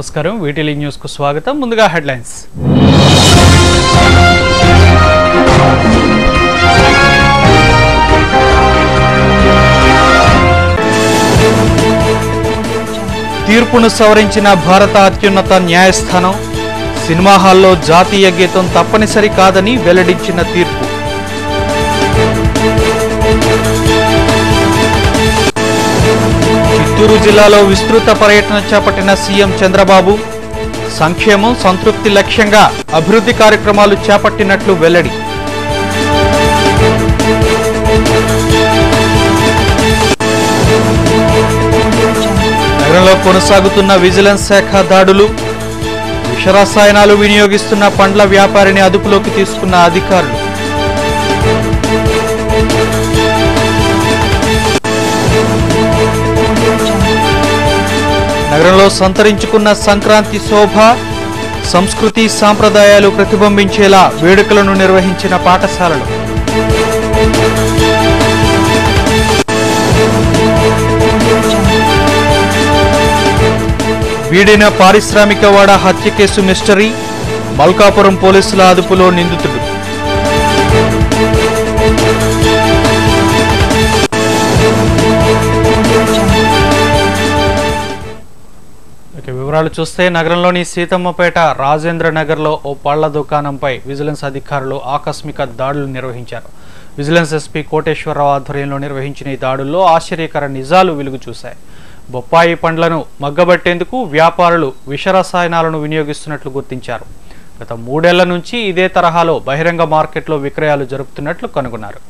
నమస్కారం వీటిలీ న్యూస్కు స్వాగతం ముందుగా హెడ్లైన్స్ తీర్పును సవరించిన భారత అత్యున్నత న్యాయస్థానం సినిమా హాల్లో జాతీయ గీతం తప్పనిసరి కాదని వెల్లడించిన తీర్పు చిత్తూరు జిల్లాలో విస్తృత పర్యటన చేపట్టిన సీఎం చంద్రబాబు సంక్షేమం సంతృప్తి లక్ష్యంగా అభివృద్ధి కార్యక్రమాలు చేపట్టినట్లు వెల్లడి నగరంలో కొనసాగుతున్న విజిలెన్స్ శాఖ దాడులు విషరసాయనాలు వినియోగిస్తున్న పండ్ల వ్యాపారిని అదుపులోకి తీసుకున్న అధికారులు నగరంలో సంతరించుకున్న సంక్రాంతి శోభ సంస్కృతి సాంప్రదాయాలు ప్రతిబింబించేలా వేడుకలను నిర్వహించిన పాఠశాలలు వీడిన పారిశ్రామికవాడ హత్య కేసు మిస్టరీ మల్కాపురం పోలీసుల అదుపులో నిందితుడు ఇక వివరాలు చూస్తే నగరంలోని సీతమ్మపేట రాజేంద్ర నగర్లో ఓ పళ్ల దుకాణంపై విజిలెన్స్ అధికారులు ఆకస్మిక దాడులు నిర్వహించారు విజిలెన్స్ ఎస్పీ కోటేశ్వరరావు ఆధ్వర్యంలో నిర్వహించిన ఈ దాడుల్లో ఆశ్చర్యకర నిజాలు వెలుగు చూశాయి బొప్పాయి పండ్లను మగ్గబట్టేందుకు వ్యాపారులు విషరసాయనాలను వినియోగిస్తున్నట్లు గుర్తించారు గత మూడేళ్ల నుంచి ఇదే తరహాలో బహిరంగ మార్కెట్లో విక్రయాలు జరుపుతున్నట్లు కనుగొన్నారు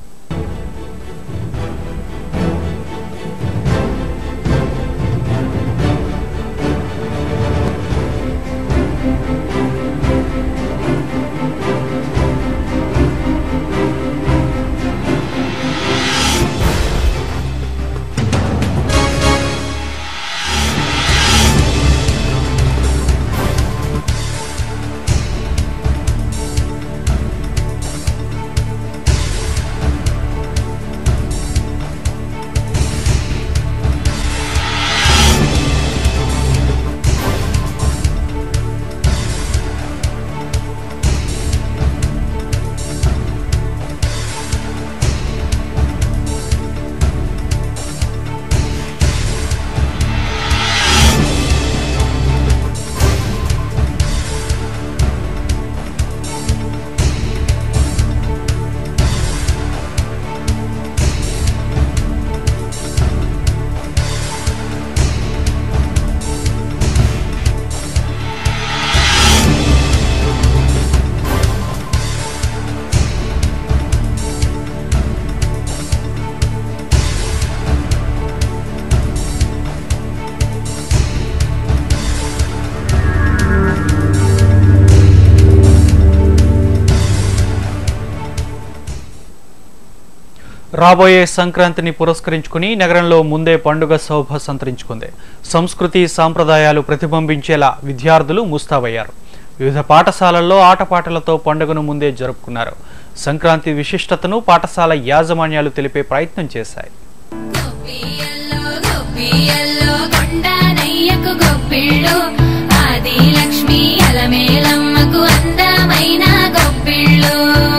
రాబోయే సంక్రాంతిని పురస్కరించుకుని నగరంలో ముందే పండుగ శోభ సంతరించుకుంది సంస్కృతి సాంప్రదాయాలు ప్రతిబింబించేలా విద్యార్థులు ముస్తాబయ్యారు వివిధ పాఠశాలల్లో ఆటపాటలతో పండుగను ముందే జరుపుకున్నారు సంక్రాంతి విశిష్టతను పాఠశాల యాజమాన్యాలు తెలిపే ప్రయత్నం చేశాయి గొప్పియల్లో గొప్పియల్లో కొండానయ్యకు గొప్పిళ్ళు ఆది లక్ష్మి అలమేలమ్మకు అందమైన గొప్పిళ్ళు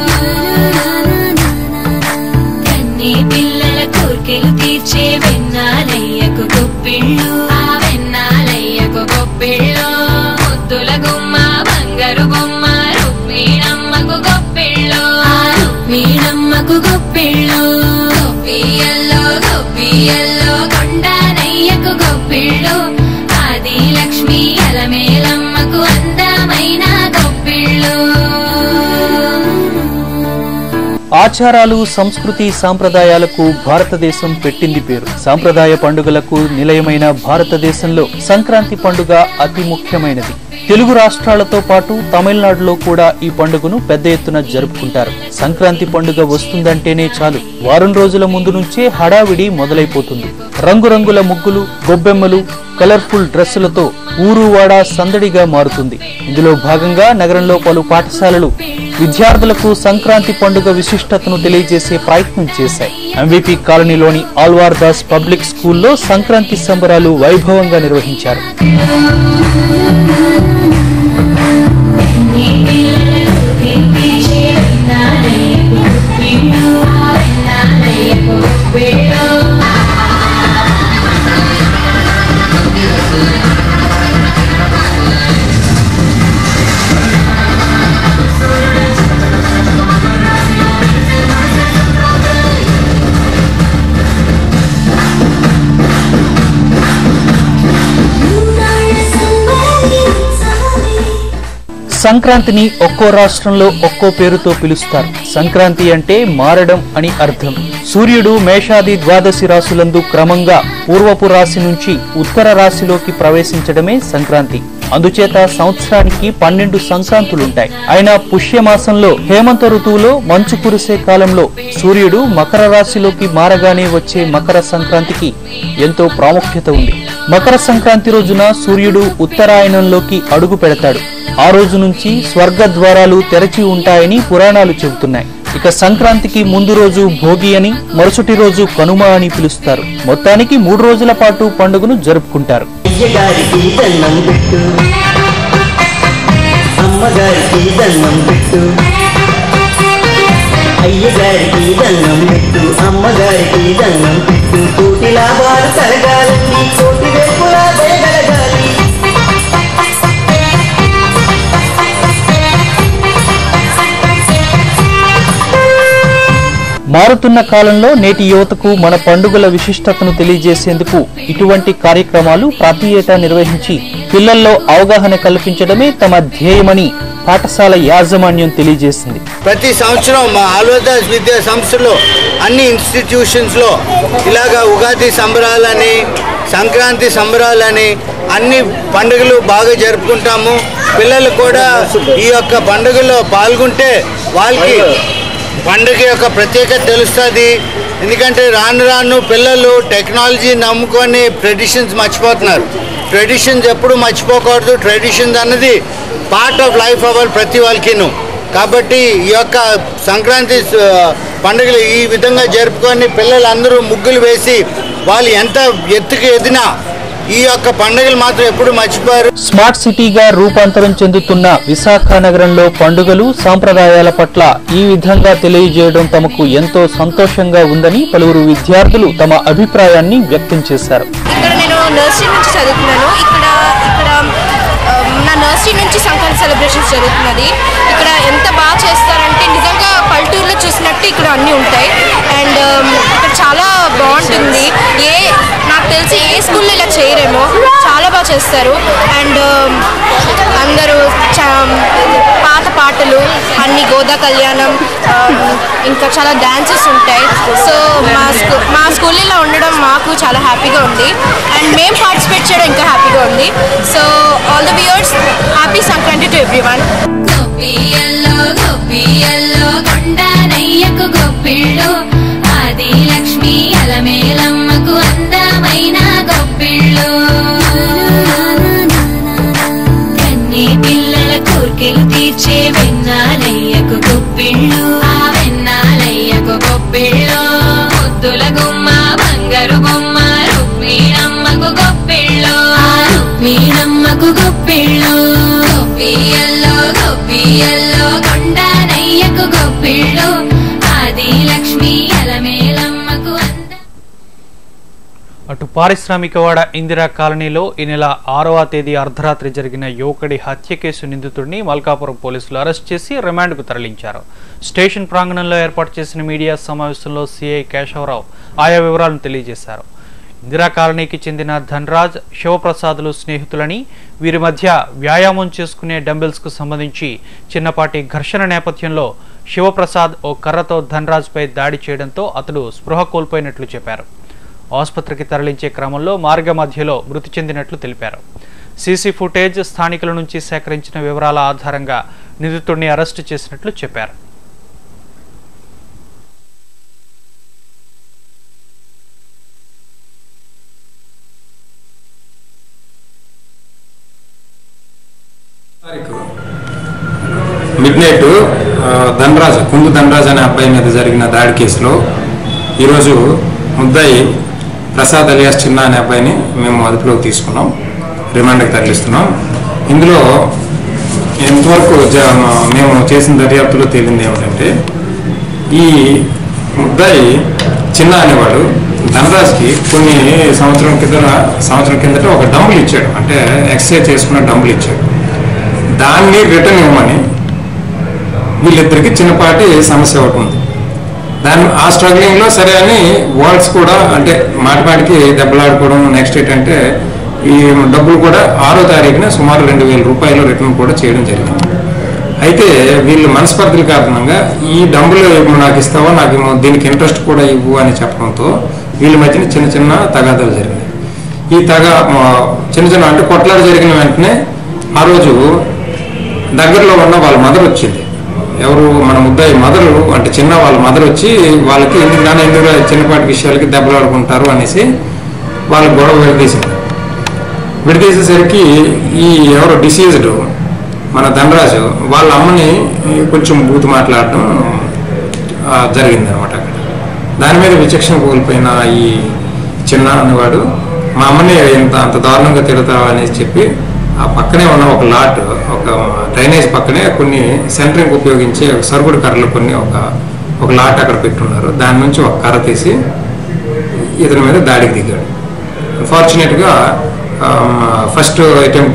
కన్ని పిల్లల కోర్కెలు తీర్చే వెన్నాలయ్యకు గొప్పిళ్ళు ఆ వెన్నాలయ్యకు గొప్పిళ్ళు ముద్దుల గుమ్మ బంగారు బొమ్మ రుక్మిణమ్మకు గొప్పిళ్ళు ఆ రుక్మిణమ్మకు గొప్పిళ్ళు గొప్పియల్లో గొప్పియల్లో కొండానయ్యకు గొప్పిళ్ళు ఆది లక్ష్మి అలమేలమ్మకు అందమైన గొప్పిళ్ళు ఆచారాలు సంస్కృతి సాంప్రదాయాలకు భారతదేశం పెట్టింది పేరు సాంప్రదాయ పండుగలకు నిలయమైన భారతదేశంలో సంక్రాంతి పండుగ అతి ముఖ్యమైనది తెలుగు రాష్ట్రాలతో పాటు తమిళనాడులో కూడా ఈ పండుగను పెద్ద ఎత్తున జరుపుకుంటారు సంక్రాంతి పండుగ వస్తుందంటేనే చాలు వారం రోజుల ముందు నుంచే హడావిడి మొదలైపోతుంది రంగురంగుల ముగ్గులు గొబ్బెమ్మలు కలర్ఫుల్ డ్రెస్సులతో ఊరువాడ సందడిగా మారుతుంది ఇందులో భాగంగా నగరంలో పలు పాఠశాలలు విద్యార్థులకు సంక్రాంతి పండుగ విశిష్టతను తెలియజేసే ప్రయత్నం చేశాయి ఎంవిపి కాలనీలోని ఆల్వార్ దాస్ పబ్లిక్ స్కూల్లో సంక్రాంతి సంబరాలు వైభవంగా నిర్వహించారు సంక్రాంతిని ఒక్కో రాష్ట్రంలో ఒక్కో పేరుతో పిలుస్తారు సంక్రాంతి అంటే మారడం అని అర్థం సూర్యుడు మేషాది ద్వాదశి రాశులందు క్రమంగా పూర్వపు రాశి నుంచి ఉత్తర రాశిలోకి ప్రవేశించడమే సంక్రాంతి అందుచేత సంవత్సరానికి పన్నెండు సంక్రాంతులుంటాయి అయినా పుష్యమాసంలో హేమంత ఋతువులో మంచు కురిసే కాలంలో సూర్యుడు మకర రాశిలోకి మారగానే వచ్చే మకర సంక్రాంతికి ఎంతో ప్రాముఖ్యత ఉంది మకర సంక్రాంతి రోజున సూర్యుడు ఉత్తరాయణంలోకి అడుగు పెడతాడు ఆ రోజు నుంచి స్వర్గ ద్వారాలు తెరచి ఉంటాయని పురాణాలు చెబుతున్నాయి ఇక సంక్రాంతికి ముందు రోజు భోగి అని మరుసటి రోజు కనుమ అని పిలుస్తారు మొత్తానికి మూడు రోజుల పాటు పండుగను జరుపుకుంటారు అయ్యగారికి దండం పెట్టు అమ్మగారికి దండం పెట్టు అయ్యగారికి దండం పెట్టు అమ్మగారికి దండం పెట్టు కోటి లాభాలు కలగాలని కోటి వేపులా జయగలగాలి మారుతున్న కాలంలో నేటి యువతకు మన పండుగల విశిష్టతను తెలియజేసేందుకు ఇటువంటి కార్యక్రమాలు ప్రతి ఏటా నిర్వహించి పిల్లల్లో అవగాహన కల్పించడమే తమ ధ్యేయమని పాఠశాల యాజమాన్యం తెలియజేసింది ప్రతి సంవత్సరం మా ఆల్వదాస్ విద్యా సంస్థలో అన్ని ఇన్స్టిట్యూషన్స్లో ఇలాగా ఉగాది సంబరాలని సంక్రాంతి సంబరాలని అన్ని పండుగలు బాగా జరుపుకుంటాము పిల్లలు కూడా ఈ యొక్క పండుగలో పాల్గొంటే వాళ్ళకి పండుగ యొక్క ప్రత్యేకత తెలుస్తుంది ఎందుకంటే రాను రాను పిల్లలు టెక్నాలజీ నమ్ముకొని ట్రెడిషన్స్ మర్చిపోతున్నారు ట్రెడిషన్స్ ఎప్పుడు మర్చిపోకూడదు ట్రెడిషన్స్ అన్నది పార్ట్ ఆఫ్ లైఫ్ అవర్ ప్రతి వాళ్ళకిను కాబట్టి ఈ యొక్క సంక్రాంతి ఆ, పండుగలు ఈ విధంగా జరుపుకొని పిల్లలందరూ ముగ్గులు వేసి వాళ్ళు ఎంత ఎత్తుకు ఎదినా ఈ యొక్క పండుగలు మాత్రం ఎప్పుడు మర్చిపోయారు స్మార్ట్ సిటీగా రూపాంతరం చెందుతున్న విశాఖ నగరంలో పండుగలు సాంప్రదాయాల పట్ల ఈ విధంగా తెలియజేయడం తమకు ఎంతో సంతోషంగా ఉందని పలువురు విద్యార్థులు తమ అభిప్రాయాన్ని వ్యక్తం చేశారు ఇక్కడ నేను నర్సరీ నుంచి చదువుతున్నాను ఇక్కడ ఇక్కడ ఆ, నా నర్సరీ నుంచి సంక్రాంతి సెలబ్రేషన్స్ జరుగుతున్నది ఇక్కడ ఎంత బాగా చేస్తారంటే నిజంగా పల్లెటూరులో చూసినట్టు ఇక్కడ అన్నీ ఉంటాయి అండ్ ఇక్కడ చాలా బాగుంటుంది ఏ నాకు తెలిసి ఏ స్కూల్లో ఇలా చేయరేమో చాలా బాగా చేస్తారు అండ్ అందరూ చా- పాత పాటలు అన్ని గోదా కళ్యాణం ఆ, ఇంకా చాలా డాన్సెస్ ఉంటాయి సో మా స్కూ మా స్కూల్లో ఉండడం మాకు చాలా హ్యాపీగా ఉంది అండ్ మేము పార్టిసిపేట్ చేయడం ఇంకా హ్యాపీగా ఉంది so all the viewers happy Sankranti to everyone గొప్పియల్లో గొప్పియల్లో కొండనయ్యకు గొప్పిళ్ళు ఆది లక్ష్మి అలమేలమ్మకు అందమైన గొప్పిళ్ళు కన్నీ పిల్లల కోర్కెలు తీర్చే వెన్నాలయ్యకు గొప్పిళ్ళు ఆ వెన్నాలయ్యకు గొప్పిళ్ళు ముద్దుల గుమ్మ బంగారు బొమ్మ రుక్మిణమ్మకు గొప్పిళ్ళు ఆ రుక్మిణమ్మకు గొప్పిళ్ళు గొప్పియల్లో గొప్పియల్లో కొండనయ్యకు గొప్పిళ్ళు ఆది లక్ష్మి అలమేలమ్మకు అంద అటు పారిశ్రామికవాడ ఇందిరా కాలనీలో ఈ నెల ఆరవ తేదీ అర్ధరాత్రి జరిగిన యువకుడి హత్య కేసు నిందితుడిని మల్కాపురం పోలీసులు అరెస్ట్ చేసి రిమాండ్కు తరలించారు స్టేషన్ ప్రాంగణంలో ఏర్పాటు చేసిన మీడియా సమావేశంలో సిఐ కేశవరావు ఆయా వివరాలను తెలియజేశారు ఇందిరా కాలనీకి చెందిన ధనరాజ్ శివప్రసాదులు స్నేహితులని వీరి మధ్య వ్యాయామం చేసుకునే డంబెల్స్కు సంబంధించి చిన్నపాటి ఘర్షణ నేపథ్యంలో శివప్రసాద్ ఓ కర్రతో ధనరాజ్పై దాడి చేయడంతో అతడు స్పృహ కోల్పోయినట్లు చెప్పారు ఆసుపత్రికి తరలించే క్రమంలో మార్గ మధ్యలో మృతి చెందినట్లు తెలిపారు సీసీ ఫుటేజ్ స్థానికుల నుంచి సేకరించిన వివరాల ఆధారంగా నిందితుడిని అరెస్టు చేసినట్లు చెప్పారు తారీఖు మిడ్ నైట్ ధనరాజ్ కుందు ధనరాజ్ అనే అబ్బాయి మీద జరిగిన దాడి కేసులో ఈరోజు ముద్దాయి ప్రసాద్ అలియాస్ చిన్న అనే అబ్బాయిని మేము అదుపులోకి తీసుకున్నాం రిమాండ్కి తరలిస్తున్నాం ఇందులో ఎంతవరకు జ- మేము చేసిన దర్యాప్తులో తేలింది ఏమిటంటే ఈ ముద్దాయి చిన్న అనేవాడు ధనరాజ్కి కొన్ని సంవత్సరం కింద సంవత్సరం కిందట ఒక డంబులు ఇచ్చాడు అంటే ఎక్సర్సైజ్ చేసుకున్న డంబులు ఇచ్చాడు దాన్ని రిటర్న్ ఇవ్వమని వీళ్ళిద్దరికి చిన్నపాటి సమస్య ఒకటి ఉంది దాని ఆ స్ట్రగ్లింగ్లో సరే అని వర్డ్స్ కూడా అంటే మాటి మాటికి దెబ్బలాడుకోవడం నెక్స్ట్ ఏంటంటే ఈ డబ్బులు కూడా ఆరో తారీఖున సుమారు రెండు వేల రూపాయలు రిటర్న్ కూడా చేయడం జరిగింది అయితే వీళ్ళు మనస్పర్ధల కారణంగా ఈ డబ్బులు ఇప్పుడు నాకు ఇస్తావా నాకు ఏమో దీనికి ఇంట్రెస్ట్ కూడా ఇవ్వు అని చెప్పడంతో వీళ్ళ మధ్యన చిన్న చిన్న తగాదాలు జరిగాయి ఈ తగ ఆ, చిన్న చిన్న అంటే కొట్లాట జరిగిన వెంటనే ఆ రోజు దగ్గరలో ఉన్న వాళ్ళ మదర్ వచ్చింది ఎవరు మన ముద్దాయి మదరు అంటే చిన్న వాళ్ళ మదర్ వచ్చి వాళ్ళకి ఎందుకు కానీ ఎందుకు చిన్నపాటి విషయాలకి దెబ్బలాడుకుంటారు అనేసి వాళ్ళ గొడవ విడదీసింది విడదీసేసరికి ఈ ఎవరు డిసీజ్డ్ మన ధనరాజు వాళ్ళ అమ్మని కొంచెం బూతు మాట్లాడటం ఆ, జరిగిందనమాట అక్కడ దాని మీద విచక్షణ కోల్పోయిన ఈ చిన్న అనేవాడు మా అమ్మని ఇంత అంత దారుణంగా తిడతావా అనేసి చెప్పి ఆ పక్కనే ఉన్న ఒక లాట్ ఒక డ్రైనేజ్ పక్కనే కొన్ని సెంటరింగ్ ఉపయోగించే సరుగుడు కర్రలు కొన్ని ఒక ఒక లాట్ అక్కడ పెట్టున్నారు దాని నుంచి ఒక కర్ర తీసి ఇతని మీద దాడికి దిగాడు అన్ఫార్చునేట్గా ఫస్ట్ అటెంప్ట్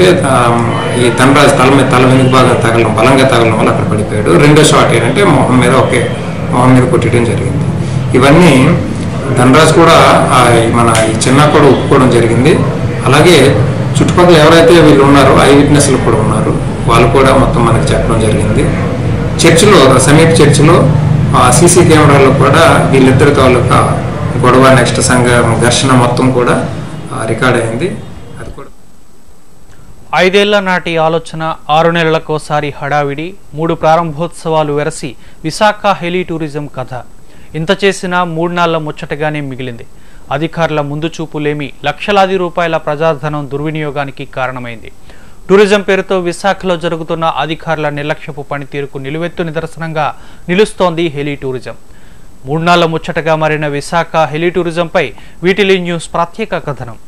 ఈ ధనరాజు తల మీద తల వెనుక బాగా తగలడం బలంగా తగలడం వల్ల అక్కడ పడిపోయాడు రెండో షాట్ ఏంటంటే మొహం మీద ఒకే మొహం మీద కొట్టడం జరిగింది ఇవన్నీ ధనరాజు కూడా ఆ, ఈ మన ఈ చిన్న కూడా ఒప్పుకోవడం జరిగింది అలాగే చుట్టుపక్కల ఎవరైతే వీళ్ళు ఉన్నారో ఐ విట్నెస్లు కూడా ఉన్నారు వాళ్ళు కూడా మొత్తం మనకి చెప్పడం జరిగింది చర్చిలో సమీప చర్చిలో సీసీ కెమెరాలో కూడా వీళ్ళిద్దరి తాలూకా గొడవ నెక్స్ట్ సంఘ ఘర్షణ మొత్తం కూడా రికార్డ్ అయింది అది కూడా ఐదేళ్ల నాటి ఆలోచన ఆరు నెలలకోసారి హడావిడి మూడు ప్రారంభోత్సవాలు వెరసి విశాఖ హెలీ టూరిజం కథ ఇంత చేసినా మూడు నాళ్ల ముచ్చటగానే మిగిలింది అధికారుల ముందు చూపులేమి లక్షలాది రూపాయల ప్రజాధనం దుర్వినియోగానికి కారణమైంది టూరిజం పేరుతో విశాఖలో జరుగుతున్న అధికారుల నిర్లక్ష్యపు పనితీరుకు నిలువెత్తు నిదర్శనంగా నిలుస్తోంది హెలీ టూరిజం మూడు నాళ్ల ముచ్చటగా మారిన విశాఖ హెలీ టూరిజంపై వీటిలీ న్యూస్ ప్రత్యేక కథనం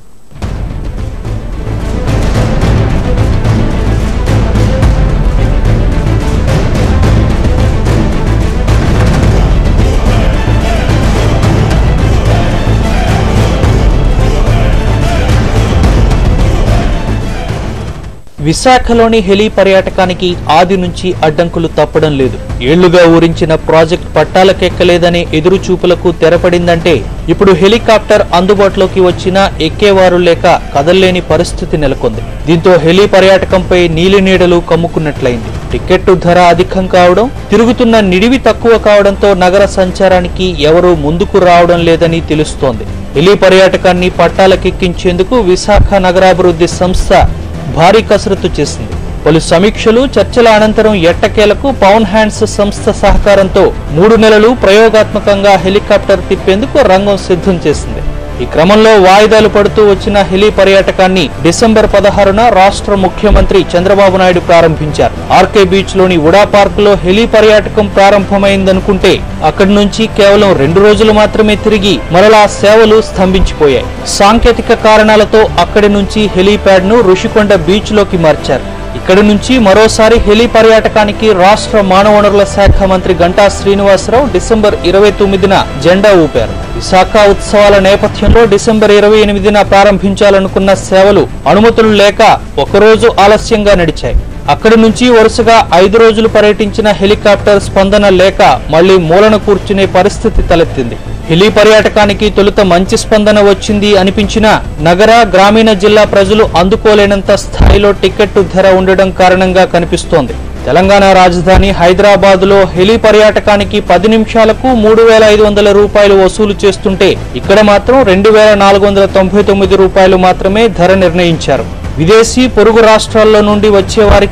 విశాఖలోని హెలీ పర్యాటకానికి ఆది నుంచి అడ్డంకులు తప్పడం లేదు ఏళ్లుగా ఊరించిన ప్రాజెక్ట్ పట్టాలకెక్కలేదనే ఎదురుచూపులకు తెరపడిందంటే ఇప్పుడు హెలికాప్టర్ అందుబాటులోకి వచ్చినా ఎక్కేవారు లేక కదల్లేని పరిస్థితి నెలకొంది దీంతో హెలీ పర్యాటకంపై నీలి నీడలు కమ్ముకున్నట్లయింది టికెట్టు ధర అధికం కావడం తిరుగుతున్న నిడివి తక్కువ కావడంతో నగర సంచారానికి ఎవరూ ముందుకు రావడం లేదని తెలుస్తోంది హెలీ పర్యాటకాన్ని పట్టాలకెక్కించేందుకు విశాఖ నగరాభివృద్ధి సంస్థ భారీ కసరత్తు చేసింది పలు సమీక్షలు చర్చల అనంతరం ఎట్టకేలకు పవన్ హ్యాండ్స్ సంస్థ సహకారంతో మూడు నెలలు ప్రయోగాత్మకంగా హెలికాప్టర్ తిప్పేందుకు రంగం సిద్ధం చేసింది ఈ క్రమంలో వాయిదాలు పడుతూ వచ్చిన హెలి పర్యాటకాన్ని డిసెంబర్ పదహారున రాష్ట్ర ముఖ్యమంత్రి చంద్రబాబు నాయుడు ప్రారంభించారు ఆర్కే బీచ్ లోని ఉడా పార్క్ లో హెలి పర్యాటకం ప్రారంభమైందనుకుంటే అక్కడి నుంచి కేవలం రెండు రోజులు మాత్రమే తిరిగి మరలా సేవలు స్తంభించిపోయాయి సాంకేతిక కారణాలతో అక్కడి నుంచి హెలీప్యాడ్ ను ఋషికొండ బీచ్ లోకి మార్చారు ఇక్కడి నుంచి మరోసారి హెలి పర్యాటకానికి రాష్ట్ర మానవ వనరుల శాఖ మంత్రి గంటా శ్రీనివాసరావు డిసెంబర్ ఇరవై తొమ్మిదిన జెండా ఊపారు విశాఖ ఉత్సవాల నేపథ్యంలో డిసెంబర్ ఇరవై ఎనిమిదిన ప్రారంభించాలనుకున్న సేవలు అనుమతులు లేక ఒకరోజు ఆలస్యంగా నడిచాయి అక్కడి నుంచి వరుసగా ఐదు రోజులు పర్యటించిన హెలికాప్టర్ స్పందన లేక మళ్లీ మూలన కూర్చునే పరిస్థితి తలెత్తింది హెలి పర్యాటకానికి తొలుత మంచి స్పందన వచ్చింది అనిపించినా నగర గ్రామీణ జిల్లా ప్రజలు అందుకోలేనంత స్థాయిలో టికెట్టు ధర ఉండడం కారణంగా కనిపిస్తోంది తెలంగాణ రాజధాని హైదరాబాద్ లో హెలి పర్యాటకానికి పది నిమిషాలకు మూడు వేల ఐదు వందల రూపాయలు వసూలు చేస్తుంటే ఇక్కడ మాత్రం రెండు వేల నాలుగు వందల తొంభై తొమ్మిది రూపాయలు మాత్రమే ధర నిర్ణయించారు విదేశీ పొరుగు రాష్ట్రాల్లో నుండి వచ్చే వారికి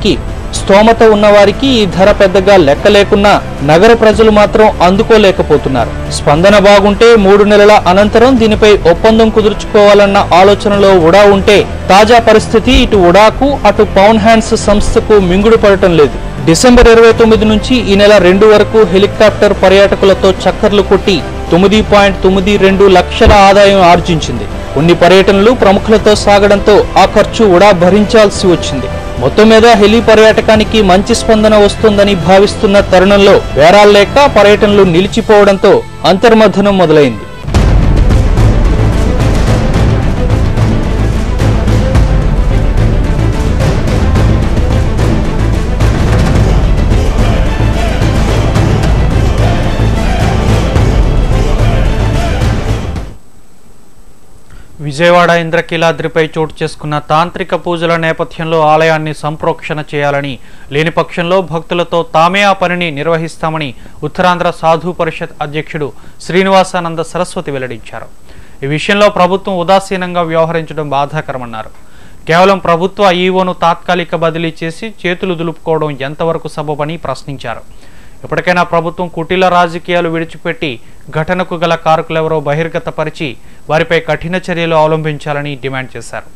స్తోమత ఉన్నవారికి ఈ ధర పెద్దగా లెక్క లేకున్నా నగర ప్రజలు మాత్రం అందుకోలేకపోతున్నారు స్పందన బాగుంటే మూడు నెలల అనంతరం దీనిపై ఒప్పందం కుదుర్చుకోవాలన్న ఆలోచనలో ఉడా ఉంటే తాజా పరిస్థితి ఇటు ఉడాకు అటు పవన్ హ్యాండ్స్ సంస్థకు మింగుడు పడటం లేదు డిసెంబర్ ఇరవై తొమ్మిది నుంచి ఈ నెల రెండు వరకు హెలికాప్టర్ పర్యాటకులతో చక్కర్లు కొట్టి తొమ్మిది పాయింట్ తొమ్మిది రెండు లక్షల ఆదాయం ఆర్జించింది కొన్ని పర్యటనలు ప్రముఖులతో సాగడంతో ఆ ఖర్చు ఉడా భరించాల్సి వచ్చింది మొత్తం మీద హెలి పర్యాటకానికి మంచి స్పందన వస్తుందని భావిస్తున్న తరుణంలో వేరాల్లేక పర్యటనలు నిలిచిపోవడంతో అంతర్మథనం మొదలైంది విజయవాడ ఇంద్రకీలాద్రిపై చోటు చేసుకున్న తాంత్రిక పూజల నేపథ్యంలో ఆలయాన్ని సంప్రోక్షణ చేయాలని లేని పక్షంలో భక్తులతో తామే ఆ పనిని నిర్వహిస్తామని ఉత్తరాంధ్ర సాధు పరిషత్ అధ్యక్షుడు శ్రీనివాసానంద సరస్వతి వెల్లడించారు ఈ విషయంలో ప్రభుత్వం ఉదాసీనంగా వ్యవహరించడం బాధాకరమన్నారు కేవలం ప్రభుత్వ ఈవోను తాత్కాలిక బదిలీ చేసి చేతులు దులుపుకోవడం ఎంతవరకు సబబని ప్రశ్నించారు ఇప్పటికైనా ప్రభుత్వం కుటిల రాజకీయాలు విడిచిపెట్టి ఘటనకు గల కారకులెవరో బహిర్గతపరిచి వారిపై కఠిన చర్యలు అవలంబించాలని డిమాండ్ చేశారు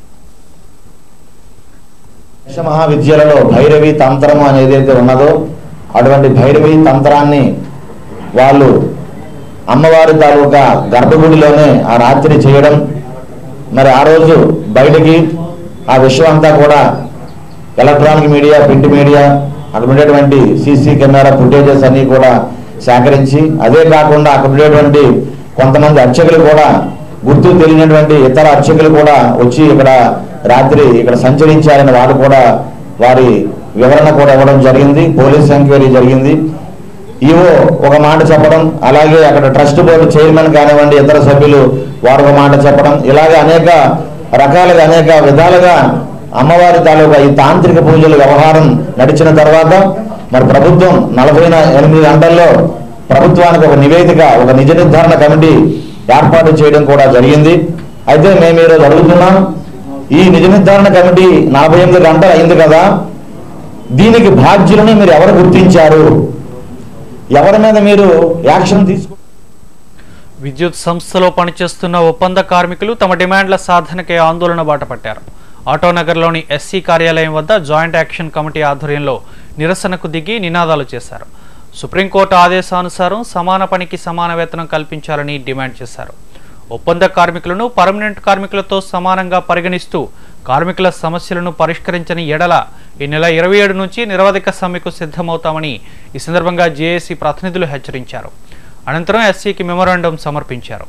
దశ మహావిద్యలలో భైరవి తంత్రము అనేది ఏదైతే ఉన్నదో అటువంటి భైరవి తంత్రాన్ని వాళ్ళు అమ్మవారి తాలూకా గర్భగుడిలోనే ఆ రాత్రి చేయడం మరి ఆ రోజు బయటికి ఆ విషయం అంతా కూడా ఎలక్ట్రానిక్ మీడియా ప్రింట్ మీడియా అక్కడ ఉండేటువంటి సీసీ కెమెరా ఫుటేజెస్ అన్ని కూడా సేకరించి అదే కాకుండా అక్కడ ఉండేటువంటి కొంతమంది అర్చకులు కూడా గుర్తు తెలియనటువంటి ఇతర అర్చకులు కూడా వచ్చి ఇక్కడ రాత్రి ఇక్కడ సంచరించారని వాళ్ళు కూడా వారి వివరణ కూడా ఇవ్వడం జరిగింది పోలీస్ ఎంక్వైరీ జరిగింది ఈవో ఒక మాట చెప్పడం అలాగే అక్కడ ట్రస్ట్ బోర్డు చైర్మన్ కానివ్వండి ఇతర సభ్యులు వారు ఒక మాట చెప్పడం ఇలాగే అనేక రకాలుగా అనేక విధాలుగా అమ్మవారి తాలూకా ఈ తాంత్రిక పూజల వ్యవహారం నడిచిన తర్వాత మరి ప్రభుత్వం నలభై ఎనిమిది గంటల్లో ప్రభుత్వానికి ఒక నివేదిక ఒక నిజ నిర్ధారణ కమిటీ ఏర్పాటు చేయడం కూడా జరిగింది అయితే మేము ఈరోజు అడుగుతున్నాం ఈ నిజ నిర్ధారణ కమిటీ నలభై ఎనిమిది గంటలు అయింది కదా దీనికి బాధ్యులని మీరు ఎవరు గుర్తించారు ఎవరి మీద మీరు యాక్షన్ తీసుకు విద్యుత్ సంస్థలో పనిచేస్తున్న ఒప్పంద కార్మికులు తమ డిమాండ్ల సాధనకే ఆందోళన బాటపట్టారు ఆటోనగర్లోని ఎస్సీ కార్యాలయం వద్ద జాయింట్ యాక్షన్ కమిటీ ఆధ్వర్యంలో నిరసనకు దిగి నినాదాలు చేశారు సుప్రీంకోర్టు ఆదేశానుసారం సమాన పనికి సమాన వేతనం కల్పించాలని డిమాండ్ చేశారు ఒప్పంద కార్మికులను పర్మనెంట్ కార్మికులతో సమానంగా పరిగణిస్తూ కార్మికుల సమస్యలను పరిష్కరించని ఎడల ఈ నెల ఇరవై ఏడు నుంచి నిరవధిక సమ్మెకు సిద్ధమవుతామని ఈ సందర్భంగా జేఏసీ ప్రతినిధులు హెచ్చరించారు అనంతరం ఎస్సీకి మెమోరాండం సమర్పించారు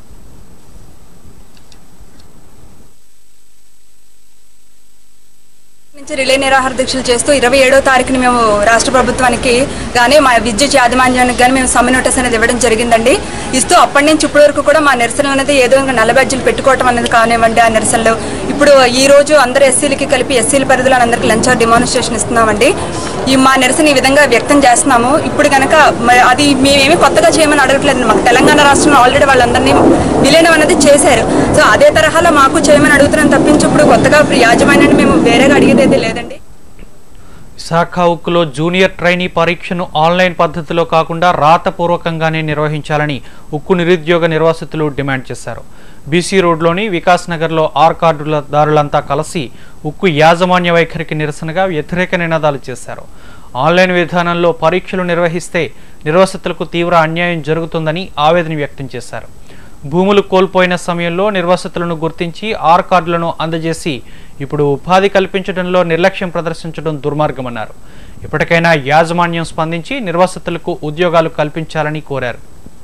నుంచి రిలే నిరాహార దీక్షలు చేస్తూ ఇరవై ఏడో తారీఖుని మేము రాష్ట్ర ప్రభుత్వానికి కానీ మా విద్యుత్ యాజమాన్యానికి కానీ మేము సమ్మె నోటీస్ అనేది ఇవ్వడం జరిగిందండి ఇస్తూ అప్పటి నుంచి ఇప్పటి వరకు కూడా మా నిరసన అనేది ఏదో ఇంకా నల్ల బ్యాడ్జీలు పెట్టుకోవటం అనేది కానివ్వండి ఆ నిరసనలు ఇప్పుడు ఈ రోజు అందరు ఎస్సీలకి కలిపి ఎస్సీల పరిధిలో అందరికి లంచ్ డిమాన్స్ట్రేషన్ ఇస్తున్నామండి ఈ మా నిరసన ఈ విధంగా వ్యక్తం చేస్తున్నాము ఇప్పుడు కనుక మరి అది మేమేమి కొత్తగా చేయమని అడగట్లేదు మాకు తెలంగాణ రాష్ట్రంలో ఆల్రెడీ వాళ్ళందరినీ విలీనం అనేది చేశారు సో అదే తరహాలో మాకు చేయమని అడుగుతున్నాం తప్పించి ఇప్పుడు కొత్తగా యాజమాన్యాన్ని మేము వేరేగా అడిగేది అయితే లేదండి విశాఖ ఉక్కులో జూనియర్ ట్రైనీ పరీక్షను ఆన్లైన్ పద్ధతిలో కాకుండా రాతపూర్వకంగానే నిర్వహించాలని ఉక్కు నిరుద్యోగ నిర్వాసితులు డిమాండ్ చేశారు బీసీ రోడ్లోని వికాస్ నగర్లో ఆర్ కార్డుల దారులంతా కలిసి ఉక్కు యాజమాన్య వైఖరికి నిరసనగా వ్యతిరేక నినాదాలు చేశారు ఆన్లైన్ విధానంలో పరీక్షలు నిర్వహిస్తే నిర్వాసితులకు తీవ్ర అన్యాయం జరుగుతుందని ఆవేదన వ్యక్తం చేశారు భూములు కోల్పోయిన సమయంలో నిర్వాసితులను గుర్తించి ఆర్ కార్డులను అందజేసి ఇప్పుడు ఉపాధి కల్పించడంలో నిర్లక్ష్యం ప్రదర్శించడం దుర్మార్గమన్నారు ఇప్పటికైనా యాజమాన్యం స్పందించి నిర్వాసితులకు ఉద్యోగాలు కల్పించాలని కోరారు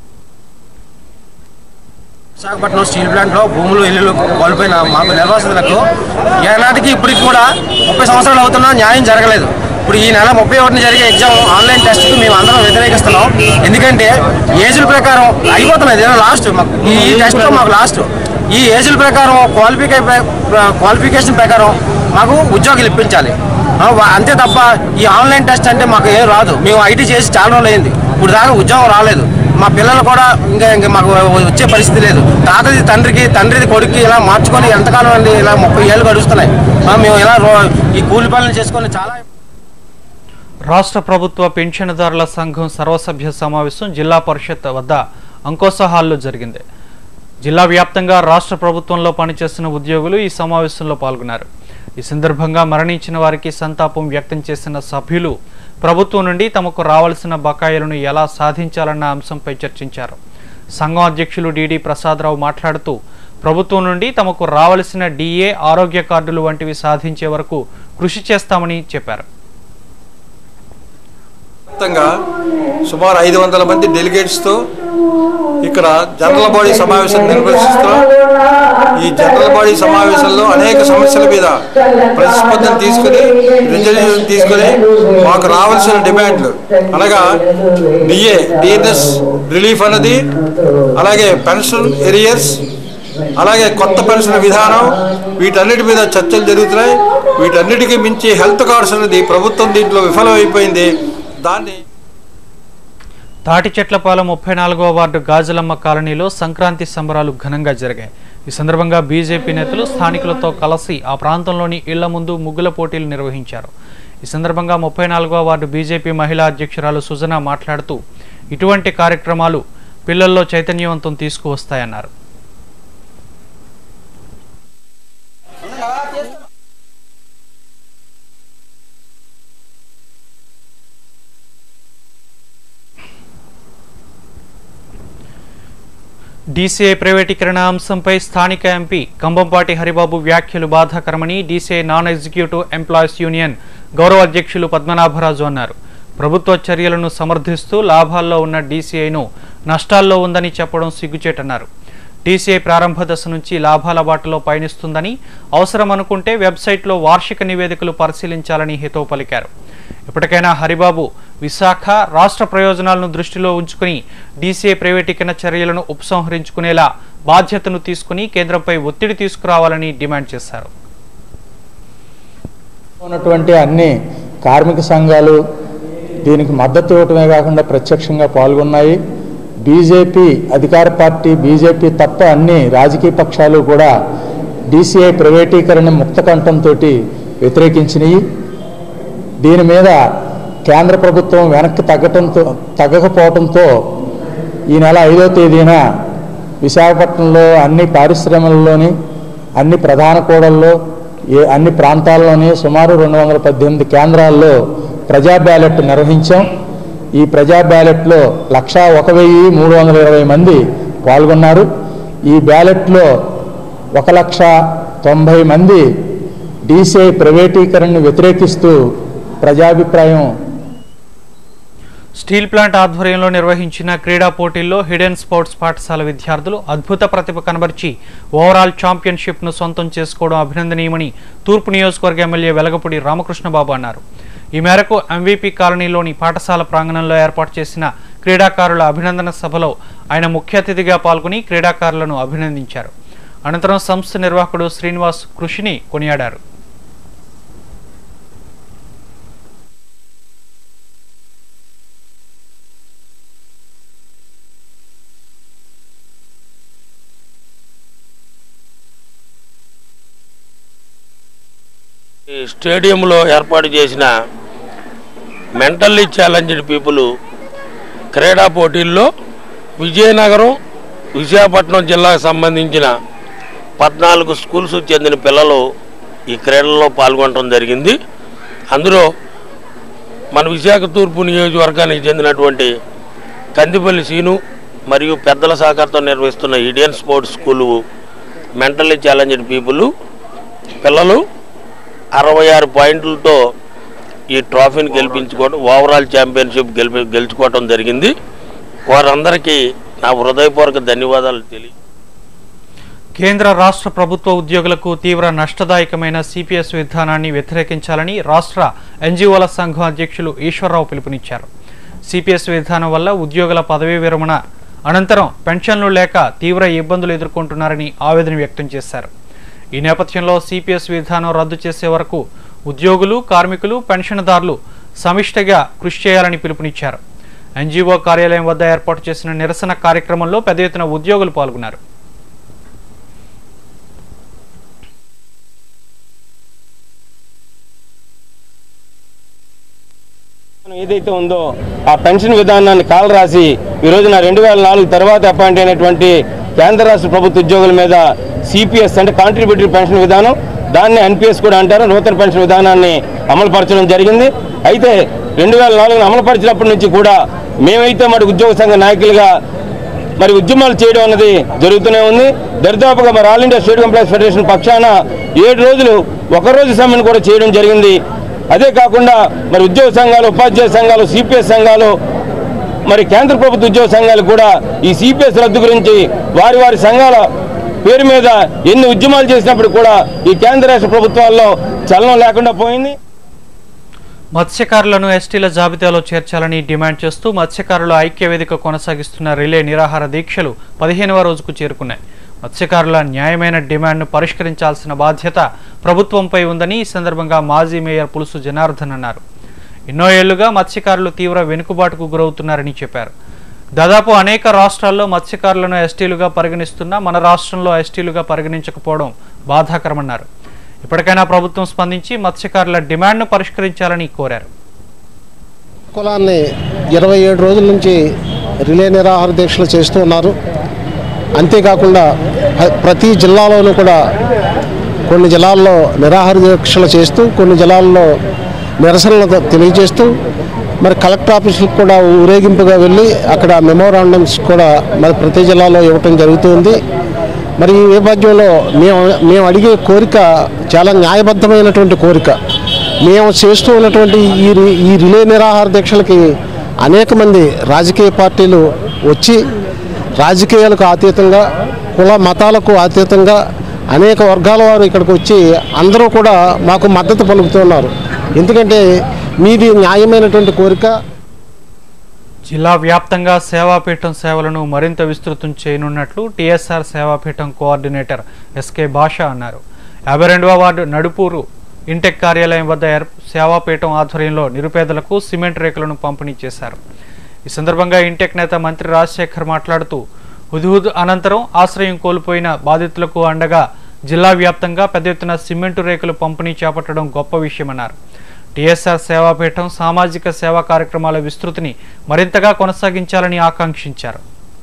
విశాఖపట్నం స్టీల్ ప్లాంట్లో భూములు ఇల్లులు కోల్పోయిన మాకు నిర్వాసితులకు ఏనాటికి ఇప్పటికి కూడా ముప్పై సంవత్సరాలు అవుతున్నా న్యాయం జరగలేదు ఇప్పుడు ఈ నెల ముప్పై ఒకటిన జరిగే ఎగ్జామ్ ఆన్లైన్ టెస్ట్కి మేము అందరం వ్యతిరేకిస్తున్నాం ఎందుకంటే ఏజ్ల ప్రకారం అయిపోతున్నది ఏదో లాస్ట్ మాకు ఈ టెస్ట్లో మాకు లాస్ట్ ఈ ఏజ్ల ప్రకారం క్వాలిఫికే క్వాలిఫికేషన్ ప్రకారం మాకు ఉద్యోగాలు ఇప్పించాలి ఆ, వా- అంతే తప్ప ఈ ఆన్లైన్ టెస్ట్ అంటే మాకు ఏం రాదు మేము ఐటీ చేసి చాలా రోజులు అయింది ఇప్పుడు దాకా ఉద్యోగం రాలేదు మా పిల్లలు కూడా ఇంకా ఇంకా మాకు వచ్చే పరిస్థితి లేదు తాతది తండ్రికి తండ్రిది కొడుక్కి ఇలా మార్చుకొని ఎంతకాలం అండి ఇలా ముప్పై ఏళ్ళు గడుస్తున్నాయి ఆ, మేము ఇలా రో- ఈ కూలి పనులు చేసుకొని చాలా రాష్ట్ర ప్రభుత్వ పెన్షన్దారుల సంఘం సర్వసభ్య సమావేశం జిల్లా పరిషత్ వద్ద అంకోస హాల్లో జరిగింది జిల్లా వ్యాప్తంగా రాష్ట్ర ప్రభుత్వంలో పనిచేస్తున్న ఉద్యోగులు ఈ సమావేశంలో పాల్గొన్నారు ఈ సందర్భంగా మరణించిన వారికి సంతాపం వ్యక్తం చేసిన సభ్యులు ప్రభుత్వం నుండి తమకు రావాల్సిన బకాయిలను ఎలా సాధించాలన్న అంశంపై చర్చించారు సంఘం అధ్యక్షులు డిడి ప్రసాదరావు మాట్లాడుతూ ప్రభుత్వం నుండి తమకు రావలసిన డిఏ ఆరోగ్య కార్డులు వంటివి సాధించే వరకు కృషి చేస్తామని చెప్పారు మొత్తంగా సుమారు ఐదు వందల మంది డెలిగేట్స్తో ఇక్కడ జనరల్ బాడీ సమావేశం నిర్వహిస్తున్నాం ఈ జనరల్ బాడీ సమావేశంలో అనేక సమస్యల మీద ప్రతిస్పందన తీసుకుని రిజల్యూషన్ తీసుకుని మాకు రావాల్సిన డిమాండ్లు అనగా డిఏ డిఎన్ఎస్ రిలీఫ్ అన్నది అలాగే పెన్షన్ ఎరియర్స్ అలాగే కొత్త పెన్షన్ విధానం వీటన్నిటి మీద చర్చలు జరుగుతున్నాయి వీటన్నిటికీ మించి హెల్త్ కార్డ్స్ అనేది ప్రభుత్వం దీంట్లో విఫలమైపోయింది దాన్ని తాటి చెట్లపాలెం ముప్పై నాలుగవ వార్డు గాజులమ్మ కాలనీలో సంక్రాంతి సంబరాలు ఘనంగా జరిగాయి ఈ సందర్భంగా బీజేపీ నేతలు స్థానికులతో కలిసి ఆ ప్రాంతంలోని ఇళ్ల ముందు ముగ్గుల పోటీలు నిర్వహించారు ఈ సందర్భంగా ముప్పై నాలుగవ వార్డు బీజేపీ మహిళా అధ్యక్షురాలు సుజన మాట్లాడుతూ ఇటువంటి కార్యక్రమాలు పిల్లల్లో చైతన్యవంతం తీసుకువస్తాయన్నారు డీసీఐ ప్రైవేటీకరణ అంశంపై స్థానిక ఎంపీ కంబంపాటి హరిబాబు వ్యాఖ్యలు బాధాకరమని DCI non executive employees union గౌరవ అధ్యక్షులు పద్మనాభరాజు అన్నారు ప్రభుత్వ చర్యలను సమర్థిస్తూ లాభాల్లో ఉన్న డీసీఐను నష్టాల్లో ఉందని చెప్పడం సిగ్గుచేటన్నారు డీసీఐ ప్రారంభ దశ నుంచి లాభాల బాటలో పయనిస్తుందని అవసరం అనుకుంటే వెబ్సైట్లో వార్షిక నివేదికలు పరిశీలించాలని హితవు పలికారు ఇప్పటికైనా హరిబాబు విశాఖ రాష్ట్ర ప్రయోజనాలను దృష్టిలో ఉంచుకుని డీసీఐ ప్రైవేటీకరణ చర్యలను ఉపసంహరించుకునేలా బాధ్యతను తీసుకుని కేంద్రంపై ఒత్తిడి తీసుకురావాలని డిమాండ్ చేశారు ఉన్నటువంటి అన్ని కార్మిక సంఘాలు దీనికి మద్దతు ఇవ్వటమే కాకుండా ప్రత్యక్షంగా పాల్గొన్నాయి బీజేపీ అధికార పార్టీ బీజేపీ తప్ప అన్ని రాజకీయ పక్షాలు కూడా డీసీఐ ప్రైవేటీకరణ ముక్తకంఠంతో వ్యతిరేకించినాయి దీని మీద కేంద్ర ప్రభుత్వం వెనక్కి తగ్గటంతో తగ్గకపోవడంతో ఈ నెల ఐదో తేదీన విశాఖపట్నంలో అన్ని పారిశ్రమల్లోని అన్ని ప్రధాన కూడల్లో ఏ అన్ని ప్రాంతాల్లోని సుమారు రెండు వందల పద్దెనిమిది కేంద్రాల్లో ప్రజా బ్యాలెట్ నిర్వహించాం ఈ ప్రజా బ్యాలెట్లో లక్షా ఒక వెయ్యి మూడు వందల ఇరవై మంది పాల్గొన్నారు ఈ బ్యాలెట్లో ఒక లక్ష తొంభై మంది డీసీఐ ప్రైవేటీకరణను వ్యతిరేకిస్తూ ప్రజాభిప్రాయం స్టీల్ ప్లాంట్ ఆధ్వర్యంలో నిర్వహించిన క్రీడా పోటీల్లో హిడెన్ స్పోర్ట్స్ పాఠశాల విద్యార్థులు అద్భుత ప్రతిభ కనబరిచి ఓవరాల్ ఛాంపియన్షిప్ను సొంతం చేసుకోవడం అభినందనీయమని తూర్పు నియోజకవర్గ ఎమ్మెల్యే వెలగపూడి రామకృష్ణబాబు అన్నారు ఈ మేరకు ఎంవీపీ కాలనీలోని పాఠశాల ప్రాంగణంలో ఏర్పాటు చేసిన క్రీడాకారుల అభినందన సభలో ఆయన ముఖ్య అతిథిగా పాల్గొని క్రీడాకారులను అభినందించారు అనంతరం సంస్థ నిర్వాహకుడు శ్రీనివాస్ కృషిని కొనియాడారు ఈ స్టేడియంలో ఏర్పాటు చేసిన మెంటల్లీ ఛాలెంజ్డ్ పీపుల్ క్రీడా పోటీల్లో విజయనగరం విశాఖపట్నం జిల్లాకు సంబంధించిన పద్నాలుగు స్కూల్స్ చెందిన పిల్లలు ఈ క్రీడల్లో పాల్గొనడం జరిగింది అందులో మన విశాఖ తూర్పు నియోజకవర్గానికి చెందినటువంటి కందిపల్లి సీను మరియు పెద్దల సహకారంతో నిర్వహిస్తున్న Indian sports school mentally challenged people పిల్లలు అరవై ఆరు పాయింట్లతో ఈ ట్రోఫీని గెలిపించుకోవడం ఓవరాల్ ఛాంపియన్షిప్ గెలిపి గెలుచుకోవడం జరిగింది వారందరికీ నా హృదయపూర్వక ధన్యవాదాలు తెలియ కేంద్ర రాష్ట్ర ప్రభుత్వ ఉద్యోగులకు తీవ్ర నష్టదాయకమైన సిపిఎస్ విధానాన్ని వ్యతిరేకించాలని రాష్ట్ర ఎన్జీఓల సంఘం అధ్యక్షులు ఈశ్వరరావు పిలుపునిచ్చారు సిపిఎస్ విధానం వల్ల ఉద్యోగుల పదవీ విరమణ అనంతరం పెన్షన్లు లేక తీవ్ర ఇబ్బందులు ఎదుర్కొంటున్నారని ఆవేదన వ్యక్తం చేశారు ఈ నేపథ్యంలో సిపిఎస్ విధానం రద్దు చేసే వరకు ఉద్యోగులు కార్మికులు పెన్షన్దారులు సమిష్టిగా కృషి చేయాలని పిలుపునిచ్చారు ఎన్జీఓ కార్యాలయం వద్ద ఏర్పాటు చేసిన నిరసన కార్యక్రమంలో పెద్ద ఎత్తున ఉద్యోగులు పాల్గొన్నారు ఏదైతే ఉందో ఆ పెన్షన్ విధానాన్ని కాలు రాసి ఈ రోజున రెండు వేల నాలుగు తర్వాత అపాయింట్ అయినటువంటి కేంద్ర రాష్ట్ర ప్రభుత్వ ఉద్యోగుల మీద సిపిఎస్ అంటే కాంట్రిబ్యూటరీ పెన్షన్ విధానం దాన్ని ఎన్పిఎస్ కూడా అంటారు నూతన పెన్షన్ విధానాన్ని అమలుపరచడం జరిగింది అయితే రెండు వేల నాలుగును అమలుపరిచినప్పటి నుంచి కూడా మేమైతే మరి ఉద్యోగ సంఘ నాయకులుగా మరి ఉద్యమాలు చేయడం అన్నది జరుగుతూనే ఉంది దరిదాపుగా మరి all India state employees federation పక్షాన ఏడు రోజులు ఒక రోజు సమ్మెను కూడా చేయడం జరిగింది అదే కాకుండా మరి ఉద్యోగ సంఘాలు ఉపాధ్యాయ సంఘాలు సిపిఎస్ సంఘాలు మరి కేంద్ర ప్రభుత్వ ఉద్యోగ సంఘాలు కూడా ఈ సిపిఎస్ రద్దు గురించి వారి వారి సంఘాల పేరు మీద ఎన్ని ఉద్యమాలు చేసినప్పుడు కూడా ఈ కేంద్ర రాష్ట్ర ప్రభుత్వాల్లో చలనం లేకుండా పోయింది మత్స్యకారులను ఎస్టీల జాబితాలో చేర్చాలని డిమాండ్ చేస్తూ మత్స్యకారుల ఐక్య వేదిక కొనసాగిస్తున్న రిలే నిరాహార దీక్షలు పదిహేనవ రోజుకు చేరుకున్నాయి మత్స్యకారుల న్యాయమైన డిమాండ్ను పరిష్కరించాల్సిన బాధ్యత ప్రభుత్వంపై ఉందని ఈ సందర్భంగా మాజీ మేయర్ పులుసు జనార్దన్ అన్నారు ఎన్నో ఏళ్లుగా మత్స్యకారులు తీవ్ర వెనుకబాటుకు గురవుతున్నారని చెప్పారు దాదాపు అనేక రాష్ట్రాల్లో మత్స్యకారులను ఎస్టీలుగా పరిగణిస్తున్నా మన రాష్ట్రంలో ఎస్టీలుగా పరిగణించకపోవడం బాధాకరమన్నారు ఇప్పటికైనా ప్రభుత్వం స్పందించి మత్స్యకారుల డిమాండ్ను పరిష్కరించాలని కోరారు కులాన్ని ఇరవై ఏడు రోజుల నుంచి రిలే నిరాహార దీక్షలు చేస్తూ ఉన్నారు అంతేకాకుండా ప్ర- ప్రతి జిల్లాలోనూ కూడా కొన్ని జిల్లాల్లో నిరాహార దీక్షలు చేస్తూ కొన్ని జిల్లాల్లో నిరసనలు త- తెలియజేస్తూ మరి కలెక్టర్ ఆఫీసులకు కూడా ఊరేగింపుగా వెళ్ళి అక్కడ మెమోరాండమ్స్ కూడా మరి ప్రతి జిల్లాలో ఇవ్వటం జరుగుతుంది మరి ఈ నేపథ్యంలో మేము మేము అడిగే కోరిక చాలా న్యాయబద్ధమైనటువంటి కోరిక మేము చేస్తూ ఉన్నటువంటి ఈ రి- ఈ రిలే నిరాహార దీక్షలకి అనేక మంది రాజకీయ పార్టీలు వచ్చి రాజకీయాలకు అతీతంగా కుల మతాలకు అతీతంగా అనేక వర్గాల వారు ఇక్కడికి వచ్చి అందరూ కూడా మాకు మద్దతు పలుకుతున్నారు ఎందుకంటే మీది న్యాయమైనటువంటి కోరిక జిల్లా వ్యాప్తంగా సేవాపీఠం సేవలను మరింత విస్తృతం చేయనున్నట్లు టీఎస్ఆర్ సేవాపీఠం కోఆర్డినేటర్ ఎస్కే భాష అన్నారు యాభై రెండవ వార్డు నడుపూరు ఇంటెక్ కార్యాలయం వద్ద ఏర్ప- సేవాపీఠం ఆధ్వర్యంలో నిరుపేదలకు సిమెంట్ రేకులను పంపిణీ చేశారు ఈ సందర్భంగా ఇంటెక్ నేత మంత్రి రాజశేఖర్ మాట్లాడుతూ హుద్హుద్ అనంతరం ఆశ్రయం కోల్పోయిన బాధితులకు అండగా జిల్లా వ్యాప్తంగా పెద్ద ఎత్తున సిమెంటు రేకులు పంపిణీ చేపట్టడం గొప్ప విషయమన్నారు టీఎస్ఆర్ సేవాపీఠం సామాజిక సేవా కార్యక్రమాల విస్తృతిని మరింతగా కొనసాగించాలని ఆకాంక్షించారు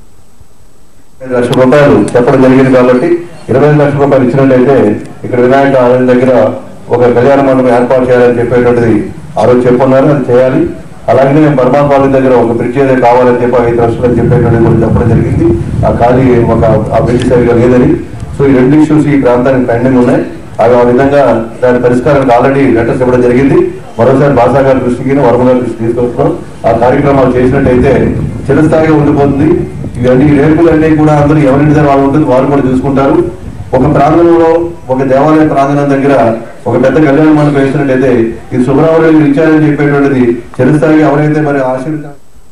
ఐదు లక్షల రూపాయలు చెప్పడం జరిగింది కాబట్టి ఇరవై ఐదు లక్షల రూపాయలు ఇచ్చినట్లయితే ఇక్కడ వినాయక ఆలయం దగ్గర ఒక కళ్యాణ మండపం ఏర్పాటు చేయాలని చెప్పేటువంటిది ఆ రోజు చెప్పున్నారు అది చేయాలి అలాగే మేము పరమాత్మ కాలేజ్ దగ్గర ఒక బ్రిడ్జ్ ఏదో కావాలని చెప్పి ఐదు లక్షలు అని చెప్పేటువంటిది కూడా చెప్పడం జరిగింది ఆ ఖాళీ ఒక ఆ బ్రిడ్జ్ సరిగా లేదని సో ఈ రెండు ఇష్యూస్ ఈ ప్రాంతానికి పెండింగ్ ఉన్నాయి అవి ఆ విధంగా దాని పరిష్కారానికి ఆల్రెడీ లెటర్స్ ఇవ్వడం జరిగింది మరోసారి భాషా గారి దృష్టికి వర్మ గారి దృష్టికి తీసుకొస్తున్నాం ఆ కార్యక్రమాలు చేసినట్టయితే చిరస్థాయిగా ఉండిపోతుంది ఇవన్నీ ఈ రేపులన్నీ కూడా అందరూ ఎవరింటి దగ్గర వాళ్ళు ఉంటుంది వాళ్ళు కూడా చూసుకుంటారు ఒక ప్రాంగణంలో ఒక దేవాలయ ప్రాంగణం దగ్గర ఒక పెద్ద కళ్యాణ మండపం వేసినట్టయితే ఈ సుబ్రహ్మణ్యం ఇచ్చారని చెప్పేటువంటిది చిరస్థాయిగా ఎవరైతే మరి ఆశీర్వదించారు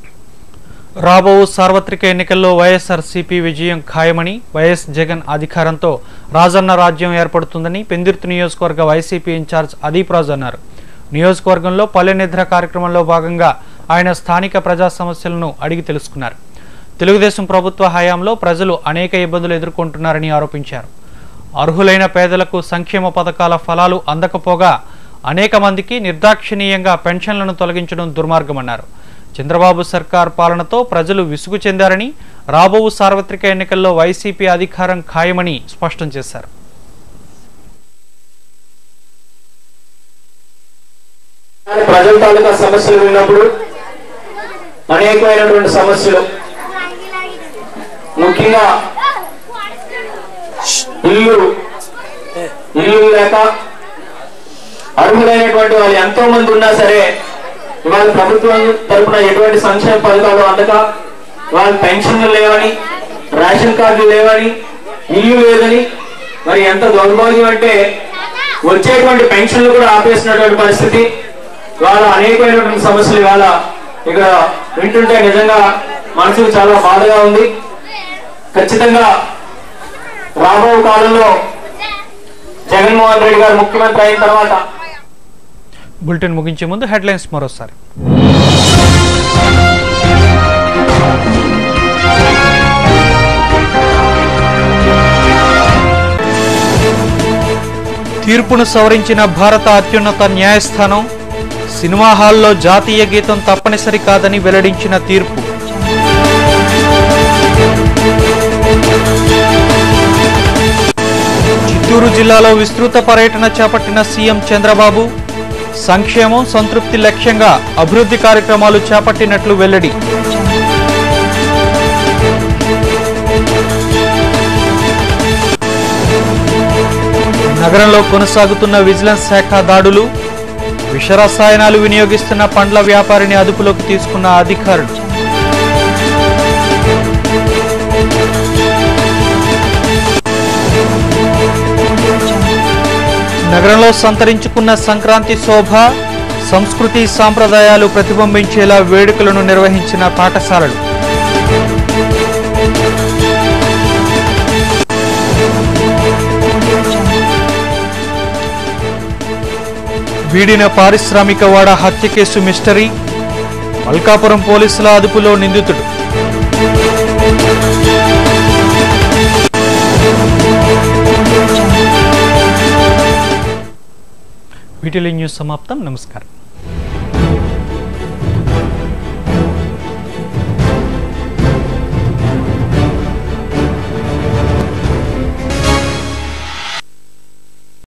రాబో సార్వత్రిక ఎన్నికల్లో వైఎస్ఆర్సీపీ విజయం ఖాయమని వైఎస్ జగన్ అధికారంతో రాజన్న రాజ్యం ఏర్పడుతుందని పెందుర్తి నియోజకవర్గ వైసీపీ ఇన్ఛార్జ్ అదీప్ రాజు అన్నారు నియోజకవర్గంలో పల్లె నిద్ర కార్యక్రమంలో భాగంగా ఆయన స్థానిక ప్రజా సమస్యలను అడిగి తెలుసుకున్నారు తెలుగుదేశం ప్రభుత్వ హయాంలో ప్రజలు అనేక ఇబ్బందులు ఎదుర్కొంటున్నారని ఆరోపించారు అర్హులైన పేదలకు సంక్షేమ పథకాల ఫలాలు అందకపోగా అనేక మందికి నిర్దాక్షిణీయంగా పెన్షన్లను తొలగించడం దుర్మార్గమన్నారు చంద్రబాబు సర్కార్ పాలనతో ప్రజలు విసుగు చెందారని రాబో సార్వత్రిక ఎన్నికల్లో వైసీపీ అధికారం ఖాయమని స్పష్టం చేశారు ప్రజల తాలూకా సమస్యలు విన్నప్పుడు అనేకమైనటువంటి సమస్యలు ముఖ్యంగా ఇల్లు ఇల్లు లేక అర్హులైనటువంటి వాళ్ళు ఎంతో మంది ఉన్నా సరే ఇవాళ ప్రభుత్వం తరపున ఎటువంటి సంక్షేమ పథకాలు అందక వాళ్ళ పెన్షన్లు లేవని రేషన్ కార్డులు లేవని ఇల్లు లేదని మరి ఎంత దౌర్భాగ్యం అంటే వచ్చేటువంటి పెన్షన్లు కూడా ఆపేసినటువంటి పరిస్థితి ఇవాళ అనేకమైనటువంటి సమస్యలు ఇవాళ ఇక్కడ వింటుంటే నిజంగా మనసుకు చాలా బాధగా ఉంది ఖచ్చితంగా రాబో కాలంలో జగన్మోహన్ రెడ్డి గారు ముఖ్యమంత్రి అయిన తర్వాత బులెటిన్ ముగించే ముందు హెడ్లైన్స్ మరోసారి తీర్పును సవరించిన భారత అత్యున్నత న్యాయస్థానం సినిమా హాల్లో జాతీయ గీతం తప్పనిసరి కాదని వెల్లడించిన తీర్పు చిత్తూరు జిల్లాలో విస్తృత పర్యటన చేపట్టిన సీఎం చంద్రబాబు సంక్షేమం సంతృప్తి లక్ష్యంగా అభివృద్ధి కార్యక్రమాలు చేపట్టినట్లు వెల్లడి నగరంలో కొనసాగుతున్న విజిలెన్స్ శాఖ దాడులు విషరసాయనాలు వినియోగిస్తున్న పండ్ల వ్యాపారిని అదుపులోకి తీసుకున్న అధికారులు నగరంలో సంతరించుకున్న సంక్రాంతి శోభ సంస్కృతి సాంప్రదాయాలు ప్రతిబింబించేలా వేడుకలను నిర్వహించిన పాఠశాలలు వీడిన పారిశ్రామికవాడ హత్య కేసు మిస్టరీ మల్కాపురం పోలీసుల అదుపులో నిందితుడు వీటిలో న్యూస్ సమాప్తం నమస్కారం